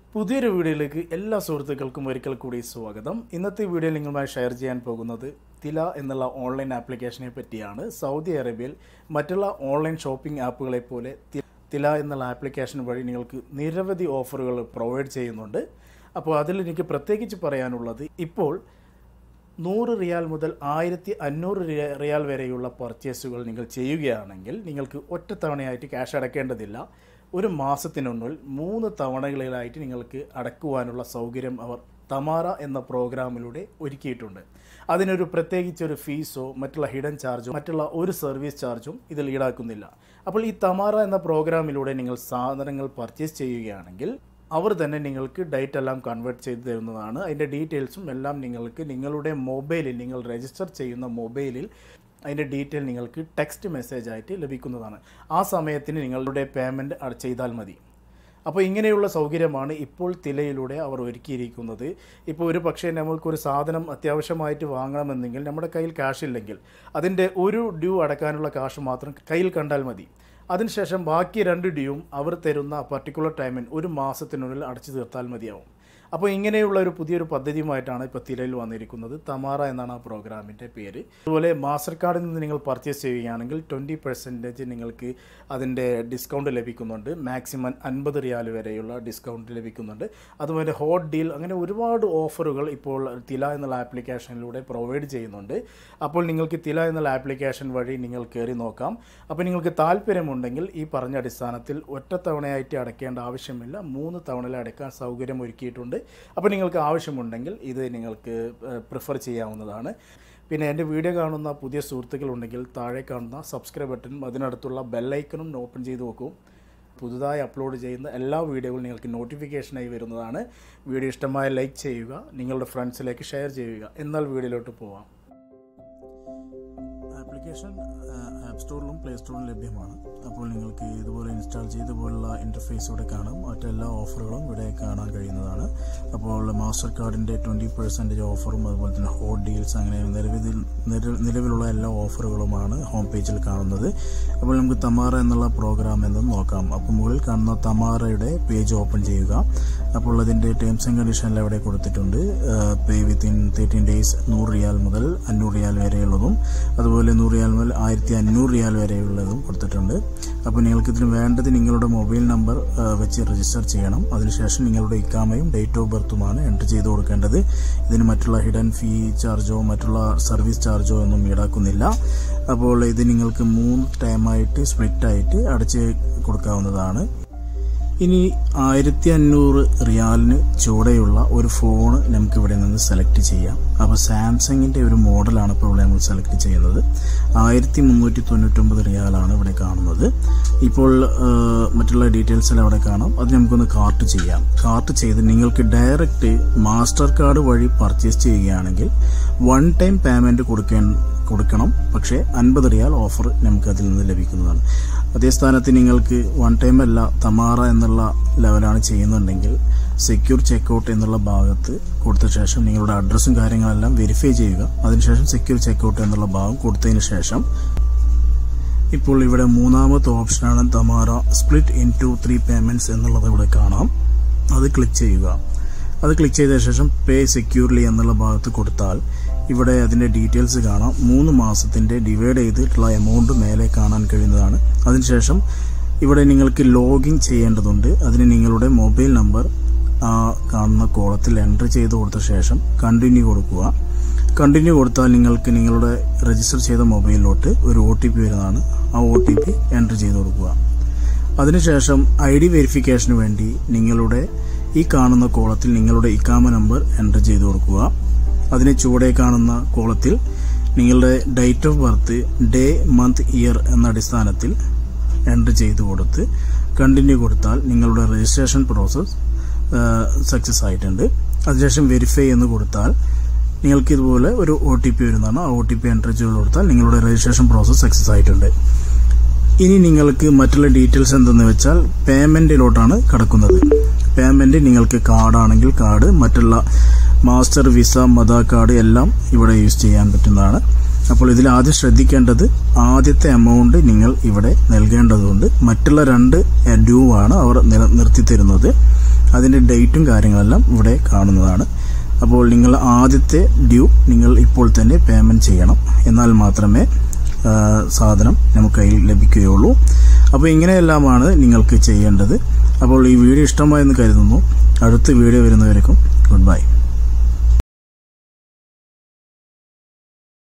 പുതിയൊരു വീഡിയോയിലേക്ക് എല്ലാ സുഹൃത്തുക്കൾക്കും ഒരിക്കൽ കൂടി സ്വാഗതം ഇന്നത്തെ വീഡിയോയിൽ നിങ്ങളുമായി ഷെയർ ചെയ്യാൻ പോകുന്നത് തില എന്നുള്ള ഓൺലൈൻ ആപ്ലിക്കേഷനെ പറ്റിയാണ് സൗദി അറേബ്യയിൽ മറ്റുള്ള ഓൺലൈൻ ഷോപ്പിംഗ് ആപ്പുകളെ പോലെ തി- തില എന്നുള്ള ആപ്ലിക്കേഷൻ വഴി നിങ്ങൾക്ക് നിരവധി ഓഫറുകൾ പ്രൊവൈഡ് ചെയ്യുന്നുണ്ട് അപ്പോൾ അതിൽ എനിക്ക് പ്രത്യേകിച്ച് പറയാനുള്ളത് ഇപ്പോൾ നൂറ് റിയാൽ മുതൽ ആയിരത്തി അഞ്ഞൂറ് റിയ- റിയാൽ വരെയുള്ള പർച്ചേസുകൾ നിങ്ങൾ ചെയ്യുകയാണെങ്കിൽ നിങ്ങൾക്ക് ഒറ്റത്തവണയായിട്ട് ക്യാഷ് അടയ്ക്കേണ്ടതില്ല ഒരു മാസത്തിനുള്ളിൽ മൂന്ന് തവണകളിലായിട്ട് നിങ്ങൾക്ക് അടക്കുവാനുള്ള സൗകര്യം അവർ തമാറ എന്ന പ്രോഗ്രാമിലൂടെ ഒരുക്കിയിട്ടുണ്ട് അതിനൊരു പ്രത്യേകിച്ച് ഒരു ഫീസോ മറ്റുള്ള ഹിഡൻ ചാർജോ മറ്റുള്ള ഒരു സർവീസ് ചാർജും ഇതിൽ ഈടാക്കുന്നില്ല അപ്പോൾ ഈ തമാറ എന്ന പ്രോഗ്രാമിലൂടെ നിങ്ങൾ സാധനങ്ങൾ പർച്ചേസ് ചെയ്യുകയാണെങ്കിൽ അവർ തന്നെ നിങ്ങൾക്ക് ഡേറ്റ് എല്ലാം കൺവേർട്ട് ചെയ്ത് തരുന്നതാണ് അതിൻ്റെ ഡീറ്റെയിൽസും എല്ലാം നിങ്ങൾക്ക് നിങ്ങളുടെ മൊബൈലിൽ നിങ്ങൾ രജിസ്റ്റർ ചെയ്യുന്ന മൊബൈലിൽ അതിൻ്റെ ഡീറ്റെയിൽ നിങ്ങൾക്ക് ടെക്സ്റ്റ് മെസ്സേജ് ആയിട്ട് ലഭിക്കുന്നതാണ് ആ സമയത്തിന് നിങ്ങളുടെ പേയ്മെൻറ്റ് ചെയ്താൽ മതി അപ്പോൾ ഇങ്ങനെയുള്ള സൗകര്യമാണ് ഇപ്പോൾ തിലയിലൂടെ അവർ ഒരുക്കിയിരിക്കുന്നത് ഇപ്പോൾ ഒരു പക്ഷേ നമ്മൾക്കൊരു സാധനം അത്യാവശ്യമായിട്ട് വാങ്ങണമെന്നെങ്കിൽ നമ്മുടെ കയ്യിൽ കാശ് ഇല്ലെങ്കിൽ അതിൻ്റെ ഒരു ഡ്യൂ അടക്കാനുള്ള കാശ് മാത്രം കയ്യിൽ കണ്ടാൽ മതി അതിനുശേഷം ബാക്കി രണ്ട് ഡ്യൂവും അവർ തരുന്ന പർട്ടിക്കുലർ ടൈമിൽ ഒരു മാസത്തിനുള്ളിൽ അടച്ചു തീർത്താൽ മതിയാവും അപ്പോൾ ഇങ്ങനെയുള്ള ഒരു പുതിയൊരു പദ്ധതിയുമായിട്ടാണ് ഇപ്പോൾ തിരയിൽ വന്നിരിക്കുന്നത് തമാറ എന്നാണ് ആ പ്രോഗ്രാമിൻ്റെ പേര് അതുപോലെ മാസ്റ്റർ കാർഡിൽ നിന്ന് നിങ്ങൾ പർച്ചേസ് ചെയ്യുകയാണെങ്കിൽ ട്വൻറ്റി പെർസെൻറ്റേജ് നിങ്ങൾക്ക് അതിൻ്റെ ഡിസ്കൗണ്ട് ലഭിക്കുന്നുണ്ട് മാക്സിമം അൻപത് റിയാൽ വരെയുള്ള ഡിസ്കൗണ്ട് ലഭിക്കുന്നുണ്ട് അതുപോലെ ഹോട്ട് ഡീൽ അങ്ങനെ ഒരുപാട് ഓഫറുകൾ ഇപ്പോൾ തില എന്നുള്ള ആപ്ലിക്കേഷനിലൂടെ പ്രൊവൈഡ് ചെയ്യുന്നുണ്ട് അപ്പോൾ നിങ്ങൾക്ക് തില എന്നുള്ള ആപ്ലിക്കേഷൻ വഴി നിങ്ങൾ കയറി നോക്കാം അപ്പോൾ നിങ്ങൾക്ക് താല്പര്യമുണ്ടെങ്കിൽ ഈ പറഞ്ഞ അടിസ്ഥാനത്തിൽ ഒറ്റത്തവണയായിട്ട് അടയ്ക്കേണ്ട ആവശ്യമില്ല മൂന്ന് തവണയിൽ അടയ്ക്കാൻ സൗകര്യം ഒരുക്കിയിട്ടുണ്ട് അപ്പോൾ നിങ്ങൾക്ക് ആവശ്യമുണ്ടെങ്കിൽ ഇത് നിങ്ങൾക്ക് പ്രിഫർ ചെയ്യാവുന്നതാണ് പിന്നെ എൻ്റെ വീഡിയോ കാണുന്ന പുതിയ സുഹൃത്തുക്കളുണ്ടെങ്കിൽ താഴെ കാണുന്ന സബ്സ്ക്രൈബ് ബട്ടണും അതിനടുത്തുള്ള ബെല്ലൈക്കണും ഓപ്പൺ ചെയ്ത് നോക്കും പുതുതായി അപ്ലോഡ് ചെയ്യുന്ന എല്ലാ വീഡിയോകളും നിങ്ങൾക്ക് നോട്ടിഫിക്കേഷനായി വരുന്നതാണ് വീഡിയോ ഇഷ്ടമായ ലൈക്ക് ചെയ്യുക നിങ്ങളുടെ ഫ്രണ്ട്സിലേക്ക് ഷെയർ ചെയ്യുക എന്നാൽ വീഡിയോയിലോട്ട് പോവാം ആപ്ലിക്കേഷൻ ആപ്പ് സ്റ്റോറിലും പ്ലേ സ്റ്റോറിലും ലഭ്യമാണ് അപ്പോൾ നിങ്ങൾക്ക് ഇതുപോലെ ഇൻസ്റ്റാൾ ചെയ്ത പോലുള്ള ഇൻ്റർഫേസ് ഇവിടെ കാണാം മറ്റെല്ലാ ഓഫറുകളും ഇവിടെ കാണാൻ കഴിയുന്നതാണ് അപ്പോൾ മാസ്റ്റർ കാർഡിൻ്റെ ട്വൻറ്റി പെർസെൻറ്റേജ് ഓഫറും അതുപോലെ തന്നെ ഹോട്ട് ഡീൽസ് അങ്ങനെ നിലവിൽ നിര- നിലവിലുള്ള എല്ലാ ഓഫറുകളുമാണ് ഹോം പേജിൽ കാണുന്നത് അപ്പോൾ നമുക്ക് തമാറ എന്നുള്ള പ്രോഗ്രാം എന്ന് നോക്കാം അപ്പോൾ മുകളിൽ കാണുന്ന തമാറയുടെ പേജ് ഓപ്പൺ ചെയ്യുക അപ്പോൾ അതിൻ്റെ ടേംസ് ആൻഡ് കണ്ടീഷനിൽ അവിടെ കൊടുത്തിട്ടുണ്ട് പേ വിത്തിൻ തേർട്ടീൻ ഡേയ്സ് നൂറ് റിയാൽ മുതൽ അഞ്ഞൂറ് റിയാൽ വരെയുള്ളതും അതുപോലെ നൂറ് റിയാൽ മുതൽ ആയിരത്തി അഞ്ഞൂറ് റിയാൽ വരെയുള്ളതും കൊടുത്തിട്ടുണ്ട് അപ്പോൾ നിങ്ങൾക്ക് ഇതിന് വേണ്ടത് നിങ്ങളുടെ മൊബൈൽ നമ്പർ ആ, വെച്ച് രജിസ്റ്റർ ചെയ്യണം അതിനുശേഷം നിങ്ങളുടെ ഇക്കാമയും ഡേറ്റ് ഓഫ് ബർത്തുമാണ് എൻറ്റർ ചെയ്ത് കൊടുക്കേണ്ടത് ഇതിന് മറ്റുള്ള ഹിഡൻ ഫീ ചാർജോ മറ്റുള്ള സർവീസ് ചാർജോ ഒന്നും ഈടാക്കുന്നില്ല അപ്പോൾ ഇത് നിങ്ങൾക്ക് മൂന്ന് ടൈമായിട്ട് സ്പ്ലിറ്റായിട്ട് അടച്ച് കൊടുക്കാവുന്നതാണ് ഇനി ആയിരത്തി അഞ്ഞൂറ് റിയാലിന് ചൂടെയുള്ള ഒരു ഫോൺ നമുക്ക് ഇവിടെ നിന്ന് സെലക്ട് ചെയ്യാം അപ്പോൾ സാംസങ്ങിൻ്റെ ഒരു മോഡലാണ് ഇപ്പോൾ ഇവിടെ നമ്മൾ സെലക്ട് ചെയ്യുന്നത് ആയിരത്തി മുന്നൂറ്റി തൊണ്ണൂറ്റൊമ്പത് റിയാലാണ് ഇവിടെ കാണുന്നത് ഇപ്പോൾ ആ, മറ്റുള്ള ഡീറ്റെയിൽസ് എല്ലാം അവിടെ കാണാം അത് നമുക്കൊന്ന് കാർട്ട് ചെയ്യാം കാർട്ട് ചെയ്ത് നിങ്ങൾക്ക് ഡയറക്റ്റ് മാസ്റ്റർ കാർഡ് വഴി പർച്ചേസ് ചെയ്യുകയാണെങ്കിൽ വൺ ടൈം പേയ്മെൻറ്റ് കൊടുക്കാൻ കൊടുക്കണം പക്ഷേ അൻപത് റിയാൽ ഓഫർ നമുക്ക് അതിൽ നിന്ന് ലഭിക്കുന്നതാണ് അതേ സ്ഥാനത്ത് നിങ്ങൾക്ക് വൺ ടൈം അല്ല തമാറ എന്നുള്ള ലെവലാണ് ചെയ്യുന്നുണ്ടെങ്കിൽ സെക്യൂർ ചെക്കൗട്ട് എന്നുള്ള ഭാഗത്ത് കൊടുത്ത ശേഷം നിങ്ങളുടെ അഡ്രസ്സും കാര്യങ്ങളെല്ലാം വെരിഫൈ ചെയ്യുക അതിനുശേഷം സെക്യൂർ ചെക്കൗട്ട് എന്നുള്ള ഭാഗം കൊടുത്തതിന് ശേഷം ഇപ്പോൾ ഇവിടെ മൂന്നാമത്തെ ഓപ്ഷനാണ് Tamara split in two three payments എന്നുള്ളത് ഇവിടെ കാണാം അത് ക്ലിക്ക് ചെയ്യുക അത് ക്ലിക്ക് ചെയ്ത ശേഷം പേ സെക്യൂർലി എന്നുള്ള ഭാഗത്ത് കൊടുത്താൽ ഇവിടെ അതിന്റെ ഡീറ്റെയിൽസ് കാണാം മൂന്ന് മാസത്തിന്റെ ഡിവൈഡ് ചെയ്തിട്ടുള്ള എമൗണ്ട് മേലെ കാണാൻ കഴിയുന്നതാണ് അതിനുശേഷം ഇവിടെ നിങ്ങൾക്ക് ലോഗിൻ ചെയ്യേണ്ടതുണ്ട് അതിന് നിങ്ങളുടെ മൊബൈൽ നമ്പർ ആ കാണുന്ന കോളത്തിൽ എൻ്റർ ചെയ്ത് കൊടുത്ത ശേഷം കണ്ടിന്യൂ കൊടുക്കുക കണ്ടിന്യൂ കൊടുത്താൽ നിങ്ങൾക്ക് നിങ്ങളുടെ രജിസ്റ്റർ ചെയ്ത മൊബൈലിലോട്ട് ഒരു ഒ ടി പി വരുന്നതാണ് ആ ഒ ടി പി എൻ്റർ ചെയ്ത് കൊടുക്കുക അതിനുശേഷം ഐ ഡി വെരിഫിക്കേഷന് വേണ്ടി നിങ്ങളുടെ ഈ കാണുന്ന കോളത്തിൽ നിങ്ങളുടെ ഇക്കാമ നമ്പർ എൻ്റർ ചെയ്ത് കൊടുക്കുക അതിന് ചുവടെ കാണുന്ന കോളത്തിൽ നിങ്ങളുടെ date of birth day month year എന്ന അടിസ്ഥാനത്തിൽ എൻ്റർ ചെയ്ത് കൊടുത്ത് കണ്ടിന്യൂ കൊടുത്താൽ നിങ്ങളുടെ രജിസ്ട്രേഷൻ പ്രോസസ്സ് സക്സസ് ആയിട്ടുണ്ട് അതിനുശേഷം വെരിഫൈ എന്ന് കൊടുത്താൽ നിങ്ങൾക്ക് ഇതുപോലെ ഒരു ഒ ടി പി വരുന്നതാണ് ആ ഒ ടി പി എൻ്റർ ചെയ്ത് കൊടുത്താൽ നിങ്ങളുടെ രജിസ്ട്രേഷൻ പ്രോസസ്സ് സക്സസ് ആയിട്ടുണ്ട് ഇനി നിങ്ങൾക്ക് മറ്റുള്ള ഡീറ്റെയിൽസ് എന്തെന്ന് വെച്ചാൽ പേയ്മെന്റിലോട്ടാണ് കടക്കുന്നത് പേയ്മെന്റ് നിങ്ങൾക്ക് കാർഡാണെങ്കിൽ കാർഡ് മറ്റുള്ള മാസ്റ്റർ വിസ മത കാർഡ് എല്ലാം ഇവിടെ യൂസ് ചെയ്യാൻ പറ്റുന്നതാണ് അപ്പോൾ ഇതിൽ ആദ്യം ശ്രദ്ധിക്കേണ്ടത് ആദ്യത്തെ എമൗണ്ട് നിങ്ങൾ ഇവിടെ നൽകേണ്ടതുണ്ട് മറ്റുള്ള രണ്ട് ഡ്യൂ ആണ് അവർ നില- നിർത്തി തരുന്നത് അതിൻ്റെ ഡേറ്റും കാര്യങ്ങളെല്ലാം ഇവിടെ കാണുന്നതാണ് അപ്പോൾ നിങ്ങൾ ആദ്യത്തെ ഡ്യൂ നിങ്ങൾ ഇപ്പോൾ തന്നെ പേയ്മെൻറ്റ് ചെയ്യണം എന്നാൽ മാത്രമേ ആ, സാധനം നമുക്ക് കയ്യിൽ ലഭിക്കുകയുള്ളൂ അപ്പോൾ ഇങ്ങനെയെല്ലാമാണ് നിങ്ങൾക്ക് ചെയ്യേണ്ടത് അപ്പോൾ ഈ വീഡിയോ ഇഷ്ടമായെന്ന് കരുതുന്നു അടുത്ത വീഡിയോ വരുന്നവരേക്കും ഗുഡ് ബൈ